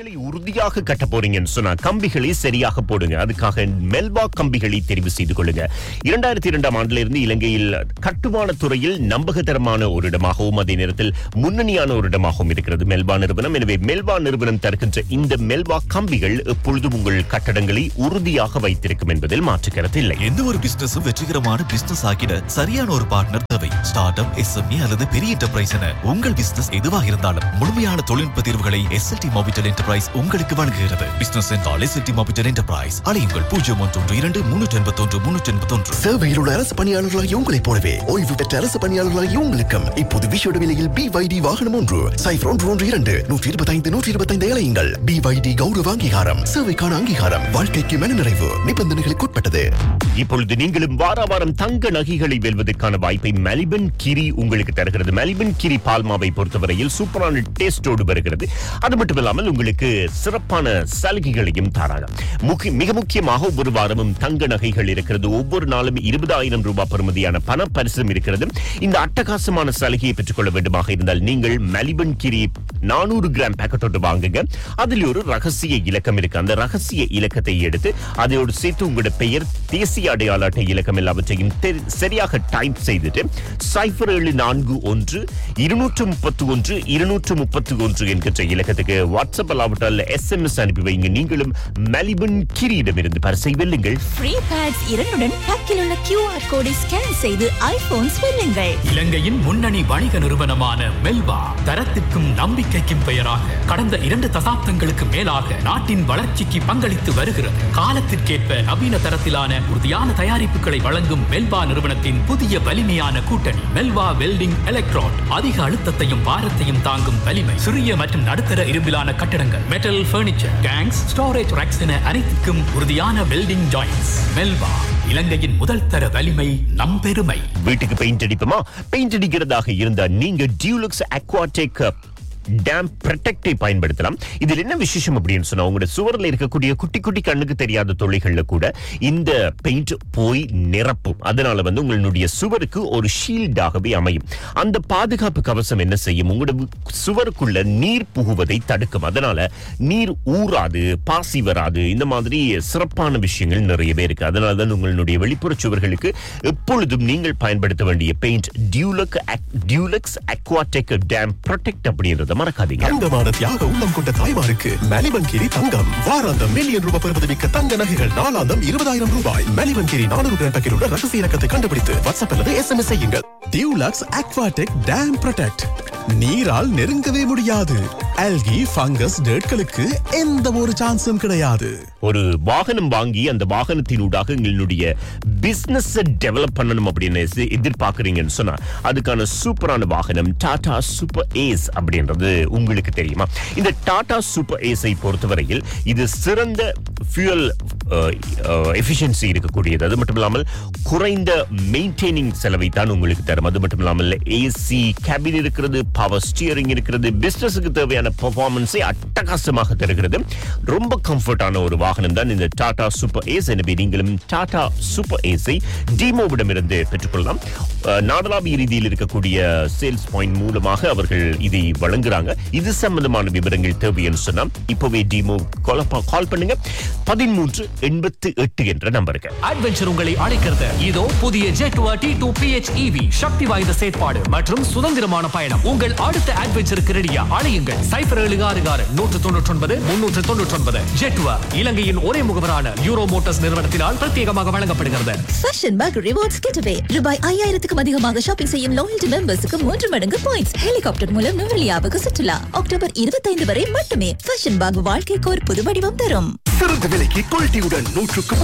வீடுகளை உறுதியாக கட்ட போறீங்கன்னு சொன்னா கம்பிகளை சரியாக போடுங்க அதுக்காக மெல்வா கம்பிகளை தெரிவு செய்து கொள்ளுங்க இரண்டாயிரத்தி இரண்டாம் ஆண்டுல இருந்து இலங்கையில் கட்டுமான துறையில் நம்பகத்தரமான ஒரு இடமாகவும் அதே நேரத்தில் முன்னணியான ஒரு இடமாகவும் இருக்கிறது மெல்வா நிறுவனம் எனவே மெல்வா நிறுவனம் தருகின்ற இந்த மெல்வா கம்பிகள் எப்பொழுதும் உங்கள் கட்டடங்களை உறுதியாக வைத்திருக்கும் என்பதில் மாற்று கருத்து இல்லை எந்த ஒரு பிசினஸும் வெற்றிகரமான பிசினஸ் ஆகிட சரியான ஒரு பார்ட்னர் தேவை ஸ்டார்ட் அப் எஸ்எம்இ அல்லது பெரிய என்டர்பிரைஸ் என உங்கள் பிசினஸ் எதுவாக இருந்தாலும் முழுமையான தொழில்நுட்ப தீர்வுகளை எஸ்எல்டி மோபிட்டல் என்டர்பிரைஸ் உங்களுக்கு வழங்குகிறது பிசினஸ் என்றால் எஸ்எல்டி மோபிட்டல் என்டர்பிரைஸ் அழையுங்கள் பூஜ்ஜியம் ஒன்று இரண்டு முன்னூற்றி எண்பத்தொன்று முன்னூற்றி எண்பத்தொன்று சேவையில் உள்ள அரசு பணியாளர்களாகிய உங்களைப் போலவே ஓய்வு பெற்ற அரசு பணியாளர்களாகிய உங்களுக்கும் இப்போது விஷயோட விலையில் பிவைடி வாகனம் ஒன்று சைஃபர் ஒன்று ஒன்று இரண்டு நூற்றி இருபத்தைந்து நூற்றி இருபத்தைந்து இலையுங்கள் பிவைடி கௌரவ அங்கீகாரம் சேவைக்கான அங்கீகாரம் வாழ்க்கைக்கு மனநிறைவு நிபந்தனைகளுக்கு உட்பட்டது இப்பொழுது நீங்களும் வார வாரம் தங்க நகைகளை வெல்வதற்கான வாய்ப்பை மெலிபன் கிரி உங்களுக்கு தருகிறது மெலிபன் கிரி பால்மாவை பொறுத்தவரையில் சூப்பரான டேஸ்டோடு வருகிறது அது மட்டும் இல்லாமல் உங்களுக்கு சிறப்பான சலுகைகளையும் தாராங்க முக்கிய மிக முக்கியமாக ஒவ்வொரு வாரமும் தங்க நகைகள் இருக்கிறது ஒவ்வொரு நாளும் இருபதாயிரம் ரூபாய் பெறுமதியான பண பரிசும் இருக்கிறது இந்த அட்டகாசமான சலுகையை பெற்றுக்கொள்ள வேண்டுமாக இருந்தால் நீங்கள் மெலிபன் கிரி நானூறு கிராம் பேக்கெட்டோடு வாங்குங்க அதில் ஒரு ரகசிய இலக்கம் இருக்கு அந்த ரகசிய இலக்கத்தை எடுத்து அதோடு சேர்த்து உங்களோட பெயர் தேசிய அடையாள அட்டை இலக்கம் எல்லாவற்றையும் தெரி- சரியாக டைப் செய்துட்டு சைபர் ஏழு நான்கு ஒன்று இருநூற்று முப்பத்தி ஒன்று இருநூற்று முப்பத்தி ஒன்று என்கின்ற இலக்கத்துக்கு வாட்ஸ்அப் அல்லாவிட்டால் எஸ்எம்எஸ் அனுப்பி வைங்க நீங்களும் மெலிபன் கிரியிடமிருந்து பரிசை வெல்லுங்கள் ஃப்ரீ பேட்ஸ் இரண்டுடன் பக்கில் உள்ள கியூஆர் கோடை ஸ்கேன் செய்து ஐபோன்ஸ் வெல்லுங்கள் இலங்கையின் முன்னணி வணிக நிறுவனமான மெல்வா தரத்திற்கும் நம்பிக்கைக்கும் பெயராக கடந்த இரண்டு தசாப்தங்களுக்கு மேலாக நாட்டின் வளர்ச்சிக்கு பங்களித்து வருகிறது காலத்திற்கேற்ப நவீன தரத்திலான உறுதியான தயாரிப்புகளை வழங்கும் மெல்வா நிறுவனத்தின் புதிய வலிமையான கூட்டணி மெல்வா வெல்டிங் எலக்ட்ராட் அதிக அழுத்தத்தையும் பாரத்தையும் தாங்கும் வலிமை சிறிய மற்றும் நடுத்தர இரும்பிலான கட்டடங்கள் மெட்டல் பர்னிச்சர் கேங்ஸ் ஸ்டோரேஜ் ரேக்ஸ் என அனைத்துக்கும் உறுதியான வெல்டிங் ஜாயின்ஸ் மெல்வா இலங்கையின் முதல் தர வலிமை நம் பெருமை வீட்டுக்கு பெயிண்ட் அடிப்போமா பெயிண்ட் அடிக்கிறதாக இருந்தா நீங்க டியூலக்ஸ் அக்வாடெக் டேம் ப்ரொடெக்டை பயன்படுத்தலாம் இதில் என்ன விசேஷம் அப்படின்னு சொன்னா உங்களோட சுவரில் இருக்கக்கூடிய குட்டி குட்டி கண்ணுக்கு தெரியாத தொழில்கள்ல கூட இந்த பெயிண்ட் போய் நிரப்பும் அதனால வந்து உங்களுடைய சுவருக்கு ஒரு ஷீல்டாகவே அமையும் அந்த பாதுகாப்பு கவசம் என்ன செய்யும் உங்களோட வி- சுவருக்குள்ள நீர் புகுவதை தடுக்கும் அதனால நீர் ஊறாது பாசி வராது இந்த மாதிரி சிறப்பான விஷயங்கள் நிறையவே இருக்கு அதனால தான் உங்களுடைய வெளிப்புற சுவர்களுக்கு எப்பொழுதும் நீங்கள் பயன்படுத்த வேண்டிய paint Dulux Dulux Aquatech damp protect அப்படின்றத மறக்காதீங்க தங்கமான தியாக உள்ளம் கொண்ட தாய்மாருக்கு மலிவன்கிரி தங்கம் வாராந்தம் மில்லியன் ரூபாய் பெறுவது மிக்க தங்க நகைகள் நாளாந்தம் இருபதாயிரம் ரூபாய் மலிவன்கிரி நானூறு கிராம் பேக்கில் உள்ள ரகசிய இலக்கத்தை கண்டுபிடித்து வாட்ஸ்அப் அல்லது எஸ்எம்எஸ் செய்யுங்கள் டியூலாக்ஸ் அக்வாடெக் டேம் ப்ரொடெக்ட் நீரால் நெருங்கவே முடியாது அல்கி ஃபங்கஸ் டேட்களுக்கு எந்த ஒரு சான்ஸும் கிடையாது ஒரு வாகனம் வாங்கி அந்த வாகனத்தினூடாக எங்களுடைய பிசினஸ் டெவலப் பண்ணணும் அப்படின்னு எஸ்- எதிர்பார்க்கறீங்கன்னு சொன்னா அதுக்கான சூப்பரான வாகனம் டாடா சூப்பர் ஏஸ் அப்படின்றது உங்களுக்கு தெரியுமா இந்த டாடா சூப்பர் ஏஸை பொறுத்தவரையில் இது சிறந்த ஃபியூயல் எஃபிஷியன்சி இருக்கக்கூடியது அது மட்டும் இல்லாமல் குறைந்த மெயின்டைனிங் செலவை தான் உங்களுக்கு தரும் அது மட்டும் இல்லாமல் ஏசி கேபின் இருக்கிறது பவர் ஸ்டியரிங் இருக்கிறது பிசினஸுக்கு தேவையான பெர்ஃபார்மன்ஸை அட்டகாசமாக தருகிறது ரொம்ப கம்ஃபர்டான ஒரு வாகனம் தான் இந்த டாடா சூப்பர் ஏஸ் எனவே நீங்களும் டாடா சூப்பர் ஏஸை டிமோவிடமிருந்து பெற்றுக்கொள்ளலாம் அஹ், நாடளாவிய ரீதியில் இருக்கக்கூடிய சேல்ஸ் பாயிண்ட் மூலமாக அவர்கள் இதை வழங்குறாங்க இது சம்பந்தமான விவரங்கள் தேவைன்னு சொன்னா இப்பவே டிமோ கால் பண்ணுங்க பதிமூன்று எண்பத்து எட்டு என்ற நம்பருக்கு அட்வென்ச்சர் உங்களை அழைக்கிறது இதோ புதிய ஜெட்வா டி டூ பிஹெச் இவி சக்தி வாய்ந்த செயற்பாடு மற்றும் சுதந்திரமான பயணம் உங்கள் அடுத்த அட்வென்ச்சருக்கு ரெடியா அழையுங்கள் சைபர் ஏழு ஆறு ஆறு நூற்று தொண்ணூற்றி ஒன்பது முன்னூற்று தொண்ணூற்றி ஒன்பது ஜெட்வா இலங்கையின் ஒரே முகவரான யூரோ மோட்டார்ஸ் நிறுவனத்தினால் பிரத்யேகமாக வழங்கப்படுகிறது ஃபேஷன் பேக் ரிவார்ட்ஸ் கிட்டவே ரூபாய் ஐயாயிரத்துக்கும் அதிகமாக ஷாப்பிங் செய்யும் லாயல்டி மெம்பர்ஸுக்கு மூன்று மடங்கு பாயிண்ட்ஸ் ஹெலிகாப்டர் மூலம் நுவலியாவுக்கு சுற்றுலா அக்டோபர் இருபத்தைந்து வரை மட்டுமே ஃபேஷன் பேக் வாழ்க்கைக்கு ஒரு புது வடிவம் தரும் சிறந்த விலைக்கு குவாலிட்டியுடன் நூற்றுக்கும்